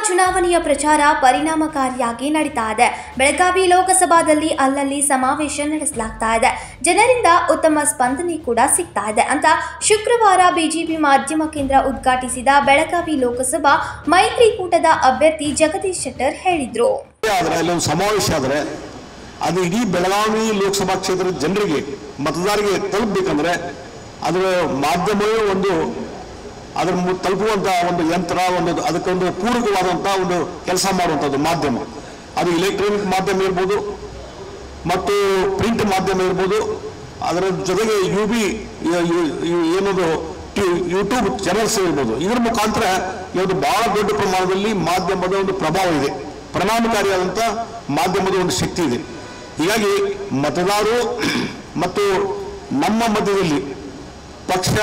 ಚುನಾವಣೆಯ ಪ್ರಚಾರ ಪರಿಣಾಮಕಾರಿಯಾಗಿ ನಡೀತಾ ಇದೆ ಬೆಳಗಾವಿ ಲೋಕಸಭಾದಲ್ಲಿ ಅಲ್ಲಲ್ಲಿ ಸಮಾವೇಶ ನಡೆಸಲಾಗ್ತಾ ಇದೆ ಜನರಿಂದ ಉತ್ತಮ ಸ್ಪಂದನೆ ಕೂಡ ಸಿಗ್ತಾ ಇದೆ ಅಂತ ಶುಕ್ರವಾರ ಬಿಜೆಪಿ ಮಾಧ್ಯಮ ಕೇಂದ್ರ ಉದ್ಘಾಟಿಸಿದ ಬೆಳಗಾವಿ ಲೋಕಸಭಾ ಮೈತ್ರಿಕೂಟದ ಅಭ್ಯರ್ಥಿ ಜಗದೀಶ್ ಶೆಟ್ಟರ್ ಹೇಳಿದ್ರು ಆದರೆ ಅಲ್ಲಿ ಒಂದು ಸಮಾವೇಶ ಆದರೆ ಅದು ಇಡೀ ಬೆಳಗಾವಿ ಲೋಕಸಭಾ ಕ್ಷೇತ್ರದ ಜನರಿಗೆ ಮತದಾರರಿಗೆ ತಲುಪಬೇಕಂದ್ರೆ ಅದರ ಮಾಧ್ಯಮವೇ ಒಂದು ಅದರ ಮು- ತಲುಪುವಂತ ಒಂದು ಯಂತ್ರ ಒಂದು ಅದಕ್ಕೊಂದು ಪೂರಕವಾದಂಥ ಒಂದು ಕೆಲಸ ಮಾಡುವಂಥದ್ದು ಮಾಧ್ಯಮ ಅದು ಇಲೆಕ್ಟ್ರಾನಿಕ್ ಮಾಧ್ಯಮ ಇರ್ಬೋದು ಮತ್ತು ಪ್ರಿಂಟ್ ಮಾಧ್ಯಮ ಇರ್ಬೋದು ಅದರ ಜೊತೆಗೆ ಯು ಬಿ ಏನದು ಟಿ- ಯೂಟ್ಯೂಬ್ ಚಾನಲ್ಸ್ ಇರ್ಬೋದು ಇದರ ಮುಖಾಂತರ ಇವತ್ತು ಬಹಳ ದೊಡ್ಡ ಪ್ರಮಾಣದಲ್ಲಿ ಮಾಧ್ಯಮದ ಒಂದು ಪ್ರಭಾವ ಇದೆ ಪರಿಣಾಮಕಾರಿಯಾದಂಥ ಮಾಧ್ಯಮದ ಒಂದು ಶಕ್ತಿ ಇದೆ ಹೀಗಾಗಿ ಮತದಾರರು ಮತ್ತು ನಮ್ಮ ಮಧ್ಯದಲ್ಲಿ ಪಕ್ಷ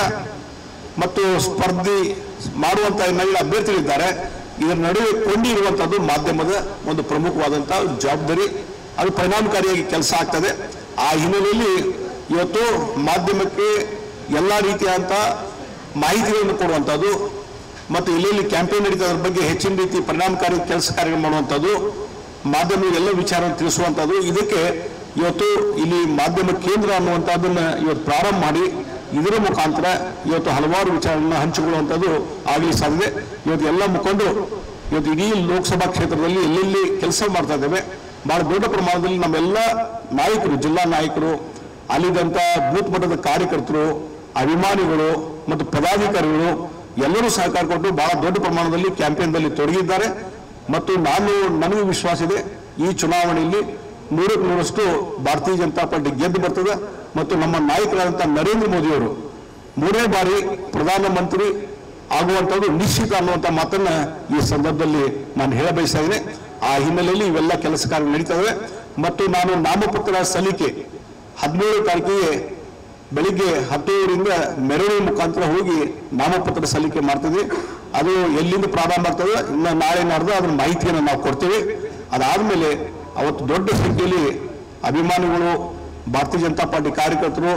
ಮತ್ತು ಸ್ಪರ್ಧಿ ಮಾಡುವಂಥ ನೈಳ ಅಭ್ಯರ್ಥಿಗಳಿದ್ದಾರೆ ಇದರ ನಡುವೆ ಕೊಂಡಿರುವಂಥದ್ದು ಮಾಧ್ಯಮದ ಒಂದು ಪ್ರಮುಖವಾದಂಥ ಜವಾಬ್ದಾರಿ ಅದು ಪರಿಣಾಮಕಾರಿಯಾಗಿ ಕೆಲಸ ಆಗ್ತದೆ ಆ ಹಿನ್ನೆಲೆಯಲ್ಲಿ ಇವತ್ತು ಮಾಧ್ಯಮಕ್ಕೆ ಎಲ್ಲ ರೀತಿಯಾದಂಥ ಮಾಹಿತಿಗಳನ್ನು ಕೊಡುವಂಥದ್ದು ಮತ್ತು ಎಲ್ಲೆಲ್ಲಿ ಕ್ಯಾಂಪೇನ್ ನಡೀತದೆ ಅದ್ರ ಬಗ್ಗೆ ಹೆಚ್ಚಿನ ರೀತಿ ಪರಿಣಾಮಕಾರಿ ಕೆಲಸ ಕಾರ್ಯ ಮಾಡುವಂಥದ್ದು ಮಾಧ್ಯಮ ಎಲ್ಲ ವಿಚಾರ ತಿಳಿಸುವಂಥದ್ದು ಇದಕ್ಕೆ ಇವತ್ತು ಇಲ್ಲಿ ಮಾಧ್ಯಮ ಕೇಂದ್ರ ಅನ್ನುವಂಥದ್ದನ್ನು ಇವತ್ತು ಪ್ರಾರಂಭ ಮಾಡಿ ಇದರ ಮುಖಾಂತರ ಇವತ್ತು ಹಲವಾರು ವಿಚಾರಗಳನ್ನ ಹಂಚಿಕೊಳ್ಳುವಂಥದ್ದು ಆಗಲಿ ಸಾಧ್ಯತೆ ಇವತ್ತು ಎಲ್ಲ ಮುಖಂಡರು ಇವತ್ತು ಇಡೀ ಲೋಕಸಭಾ ಕ್ಷೇತ್ರದಲ್ಲಿ ಎಲ್ಲೆಲ್ಲಿ ಕೆಲಸ ಮಾಡ್ತಾ ಇದ್ದೇವೆ ಬಹಳ ದೊಡ್ಡ ಪ್ರಮಾಣದಲ್ಲಿ ನಮ್ಮೆಲ್ಲ ನಾಯಕರು ಜಿಲ್ಲಾ ನಾಯಕರು ಅಲ್ಲಿದ್ದಂಥ ಬೂತ್ ಮಟ್ಟದ ಕಾರ್ಯಕರ್ತರು ಅಭಿಮಾನಿಗಳು ಮತ್ತು ಪದಾಧಿಕಾರಿಗಳು ಎಲ್ಲರೂ ಸಹಕಾರ ಕೊಟ್ಟು ಬಹಳ ದೊಡ್ಡ ಪ್ರಮಾಣದಲ್ಲಿ ಕ್ಯಾಂಪೇನ್ದಲ್ಲಿ ತೊಡಗಿದ್ದಾರೆ ಮತ್ತು ನಾನು ನನಗೆ ವಿಶ್ವಾಸ ಇದೆ ಈ ಚುನಾವಣೆಯಲ್ಲಿ ನೂರಕ್ಕೆ ನೂರಷ್ಟು ಭಾರತೀಯ ಜನತಾ ಪಾರ್ಟಿ ಗೆದ್ದು ಬರ್ತದೆ ಮತ್ತು ನಮ್ಮ ನಾಯಕರಾದಂಥ ನರೇಂದ್ರ ಮೋದಿಯವರು ಮೂರನೇ ಬಾರಿ ಪ್ರಧಾನಮಂತ್ರಿ ಆಗುವಂಥದ್ದು ನಿಶ್ಚಿತ ಅನ್ನುವಂಥ ಮಾತನ್ನ ಈ ಸಂದರ್ಭದಲ್ಲಿ ನಾನು ಹೇಳ ಬಯಸ್ತಾ ಇದ್ದೇನೆ ಆ ಹಿನ್ನೆಲೆಯಲ್ಲಿ ಇವೆಲ್ಲ ಕೆಲಸ ಕಾರ್ಯ ನಡೀತವೆ ಮತ್ತು ನಾನು ನಾಮಪತ್ರ ಸಲ್ಲಿಕೆ ಹದಿನೇಳು ತಾರೀಕಿಗೆ ಬೆಳಿಗ್ಗೆ ಹತ್ತುವರಿಂದ ಮೆರವಣಿಗೆ ಮುಖಾಂತರ ಹೋಗಿ ನಾಮಪತ್ರ ಸಲ್ಲಿಕೆ ಮಾಡ್ತಿದ್ವಿ ಅದು ಎಲ್ಲಿಂದ ಪ್ರಾರಂಭ ಆಗ್ತದೆ ಇನ್ನು ನಾಳೆ ನಡೆದು ಅದ್ರ ಮಾಹಿತಿಯನ್ನು ನಾವು ಕೊಡ್ತೇವೆ ಅದಾದಮೇಲೆ ಅವತ್ತು ದೊಡ್ಡ ಸಂಖ್ಯೆಯಲ್ಲಿ ಅಭಿಮಾನಿಗಳು ಭಾರತೀಯ ಜನತಾ ಪಾರ್ಟಿ ಕಾರ್ಯಕರ್ತರು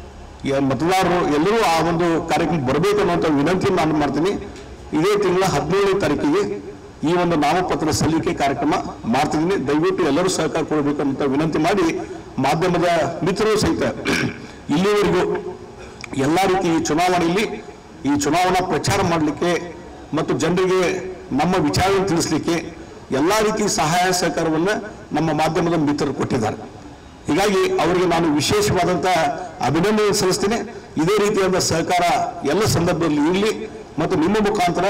ಯ- ಮತದಾರರು ಎಲ್ಲರೂ ಆ ಒಂದು ಕಾರ್ಯಕ್ರಮ ಬರಬೇಕು ಅನ್ನುವಂಥ ವಿನಂತಿಯನ್ನು ನಾನು ಮಾಡ್ತೀನಿ ಇದೇ ತಿಂಗಳ ಹದಿನೇಳನೇ ತಾರೀಕಿಗೆ ಈ ಒಂದು ನಾಮಪತ್ರ ಸಲ್ಲಿಕೆ ಕಾರ್ಯಕ್ರಮ ಮಾಡ್ತಿದ್ದೀನಿ ದಯವಿಟ್ಟು ಎಲ್ಲರೂ ಸಹಕಾರ ಕೊಡಬೇಕು ಅಂತ ವಿನಂತಿ ಮಾಡಿ ಮಾಧ್ಯಮದ ಮಿತ್ರರು ಸಹಿತ ಇಲ್ಲಿವರೆಗೂ ಎಲ್ಲ ರೀತಿ ಈ ಚುನಾವಣೆಯಲ್ಲಿ ಈ ಚುನಾವಣಾ ಪ್ರಚಾರ ಮಾಡಲಿಕ್ಕೆ ಮತ್ತು ಜನರಿಗೆ ನಮ್ಮ ವಿಚಾರ ತಿಳಿಸ್ಲಿಕ್ಕೆ ಎಲ್ಲ ರೀತಿ ಸಹಾಯ ಸಹಕಾರವನ್ನು ನಮ್ಮ ಮಾಧ್ಯಮದ ಮಿತ್ರರು ಕೊಟ್ಟಿದ್ದಾರೆ ಹೀಗಾಗಿ ಅವರಿಗೆ ನಾನು ವಿಶೇಷವಾದಂಥ ಅಭಿನಂದನೆ ಸಲ್ಲಿಸ್ತೇನೆ ಇದೇ ರೀತಿಯಾದ ಸಹಕಾರ ಎಲ್ಲ ಸಂದರ್ಭದಲ್ಲಿ ಇರಲಿ ಮತ್ತು ನಿಮ್ಮ ಮುಖಾಂತರ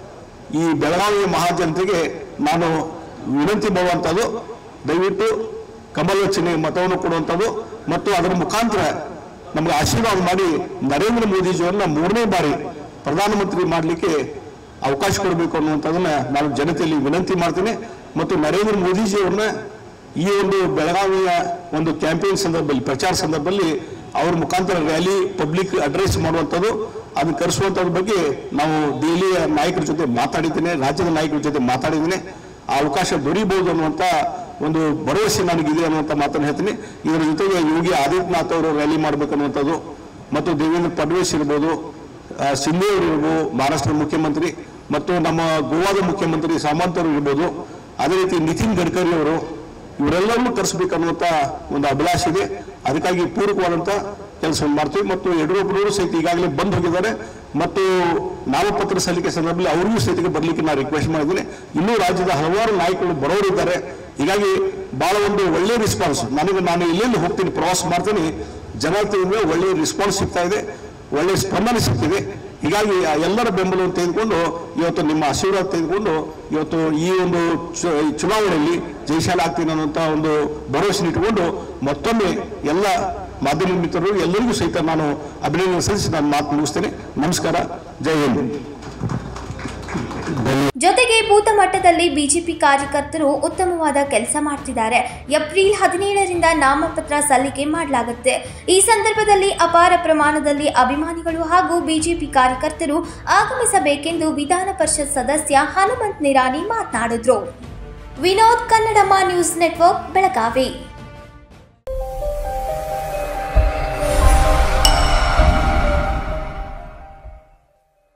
ಈ ಬೆಳಗಾವಿ ಮಹಾಜನತೆಗೆ ನಾನು ವಿನಂತಿ ಮಾಡುವಂಥದ್ದು ದಯವಿಟ್ಟು ಕಮಲ ಚಿಹ್ನೆ ಮತವನ್ನು ಕೊಡುವಂಥದ್ದು ಮತ್ತು ಅದರ ಮುಖಾಂತರ ನಮಗೆ ಆಶೀರ್ವಾದ ಮಾಡಿ ನರೇಂದ್ರ ಮೋದಿಜಿಯವರನ್ನ ಮೂರನೇ ಬಾರಿ ಪ್ರಧಾನಮಂತ್ರಿ ಮಾಡಲಿಕ್ಕೆ ಅವಕಾಶ ಕೊಡಬೇಕು ಅನ್ನುವಂಥದ್ದನ್ನ ನಾನು ಜನತೆಯಲ್ಲಿ ವಿನಂತಿ ಮಾಡ್ತೇನೆ ಮತ್ತು ನರೇಂದ್ರ ಮೋದಿಜಿಯವ್ರನ್ನ ಈ ಒಂದು ಬೆಳಗಾವಿಯ ಒಂದು ಕ್ಯಾಂಪೇನ್ ಸಂದರ್ಭದಲ್ಲಿ ಪ್ರಚಾರ ಸಂದರ್ಭದಲ್ಲಿ ಅವ್ರ ಮುಖಾಂತರ ರ್ಯಾಲಿ ಪಬ್ಲಿಕ್ ಅಡ್ರೆಸ್ ಮಾಡುವಂಥದ್ದು ಅದನ್ನ ಕರೆಸುವಂಥದ್ರ ಬಗ್ಗೆ ನಾವು ದೆಹಲಿಯ ನಾಯಕರ ಜೊತೆ ಮಾತಾಡಿದ್ದೇನೆ ರಾಜ್ಯದ ನಾಯಕರ ಜೊತೆ ಮಾತಾಡಿದ್ದೇನೆ ಆ ಅವಕಾಶ ದೊರೀಬಹುದು ಅನ್ನುವಂಥ ಒಂದು ಭರವಸೆ ನನಗಿದೆ ಅನ್ನುವಂಥ ಮಾತನ್ನು ಹೇಳ್ತೀನಿ ಇದರ ಜೊತೆಗೆ ಯೋಗಿ ಆದಿತ್ಯನಾಥ್ ಅವರು ರ್ಯಾಲಿ ಮಾಡಬೇಕನ್ನುವಂಥದ್ದು ಮತ್ತು ದೇವೇಂದ್ರ ಫಡ್ನವೀಸ್ ಇರ್ಬೋದು ಆ, ಸಿಂಧೆ ಅವರು ಇರ್ಬೋದು ಮಹಾರಾಷ್ಟ್ರದ ಮುಖ್ಯಮಂತ್ರಿ ಮತ್ತು ನಮ್ಮ ಗೋವಾದ ಮುಖ್ಯಮಂತ್ರಿ ಸಾಮಂತ್ ಅವರು ಇರ್ಬೋದು ಅದೇ ರೀತಿ ನಿತಿನ್ ಗಡ್ಕರಿ ಅವರು ಇವರೆಲ್ಲರನ್ನೂ ಕರೆಸಬೇಕನ್ನುವಂಥ ಒಂದು ಅಭಿಲಾಷೆ ಇದೆ ಅದಕ್ಕಾಗಿ ಪೂರಕವಾದಂಥ ಕೆಲಸವನ್ನು ಮಾಡ್ತೀವಿ ಮತ್ತು ಯಡಿಯೂರಪ್ಪನವರು ಸಹಿತ ಈಗಾಗಲೇ ಬಂದು ಹೋಗಿದ್ದಾರೆ ಮತ್ತು ನಾಮಪತ್ರ ಸಲ್ಲಿಕೆ ಸಂದರ್ಭದಲ್ಲಿ ಅವರಿಗೂ ಸಹಿತ ಬರಲಿಕ್ಕೆ ನಾನು ರಿಕ್ವೆಸ್ಟ್ ಮಾಡಿದ್ದೀನಿ ಇನ್ನೂ ರಾಜ್ಯದ ಹಲವಾರು ನಾಯಕರು ಬರೋರಿದ್ದಾರೆ ಹೀಗಾಗಿ ಬಹಳ ಒಂದು ಒಳ್ಳೆಯ ರೆಸ್ಪಾನ್ಸ್ ನನಗೆ ನಾನು ಎಲ್ಲೆಲ್ಲಿ ಹೋಗ್ತೀನಿ ಪ್ರವಾಸ ಮಾಡ್ತೀನಿ ಜನತೆಯಿಂದ ಒಳ್ಳೆಯ ರೆಸ್ಪಾನ್ಸ್ ಸಿಗ್ತಾ ಇದೆ ಒಳ್ಳೆಯ ಸ್ಪಂದನೆ ಸಿಗ್ತಿದೆ ಹೀಗಾಗಿ ಆ ಎಲ್ಲರ ಬೆಂಬಲವನ್ನು ತೆಗೆದುಕೊಂಡು ಇವತ್ತು ನಿಮ್ಮ ಆಶೀರ್ವಾದ ತೆಗೆದುಕೊಂಡು ಇವತ್ತು ಈ ಒಂದು ಚು- ಈ ಚುನಾವಣೆಯಲ್ಲಿ ಜಯಶಾಲ ಆಗ್ತೀನಿ ಅನ್ನುವಂಥ ಒಂದು ಭರವಸೆ ಇಟ್ಟುಕೊಂಡು ಮತ್ತೊಮ್ಮೆ ಎಲ್ಲ ಮಾಧ್ಯಮ ಮಿತ್ರರು ಎಲ್ಲರಿಗೂ ಸಹಿತ ನಾನು ಅಭಿನಂದನೆ ಸಲ್ಲಿಸಿ ನಾನು ಮಾತು ಮುಗಿಸ್ತೇನೆ ನಮಸ್ಕಾರ ಜೈ ಹಿಂದ್ ಜೊತೆಗೆ ಬೂತ ಮಟ್ಟದಲ್ಲಿ ಬಿಜೆಪಿ ಕಾರ್ಯಕರ್ತರು ಉತ್ತಮವಾದ ಕೆಲಸ ಮಾಡ್ತಿದ್ದಾರೆ ಏಪ್ರಿಲ್ ಹದಿನೇಳರಿಂದ ನಾಮಪತ್ರ ಸಲ್ಲಿಕೆ ಮಾಡಲಾಗುತ್ತೆ ಈ ಸಂದರ್ಭದಲ್ಲಿ ಅಪಾರ ಪ್ರಮಾಣದಲ್ಲಿ ಅಭಿಮಾನಿಗಳು ಹಾಗೂ ಬಿಜೆಪಿ ಕಾರ್ಯಕರ್ತರು ಆಗಮಿಸಬೇಕೆಂದು ವಿಧಾನ ಪರಿಷತ್ ಸದಸ್ಯ ಹನುಮಂತ್ ನಿರಾಣಿ ಮಾತನಾಡಿದ್ರು ವಿನೋದ್ ಕನ್ನಡಮ್ಮ ನ್ಯೂಸ್ ನೆಟ್ವರ್ಕ್ ಬೆಳಗಾವಿ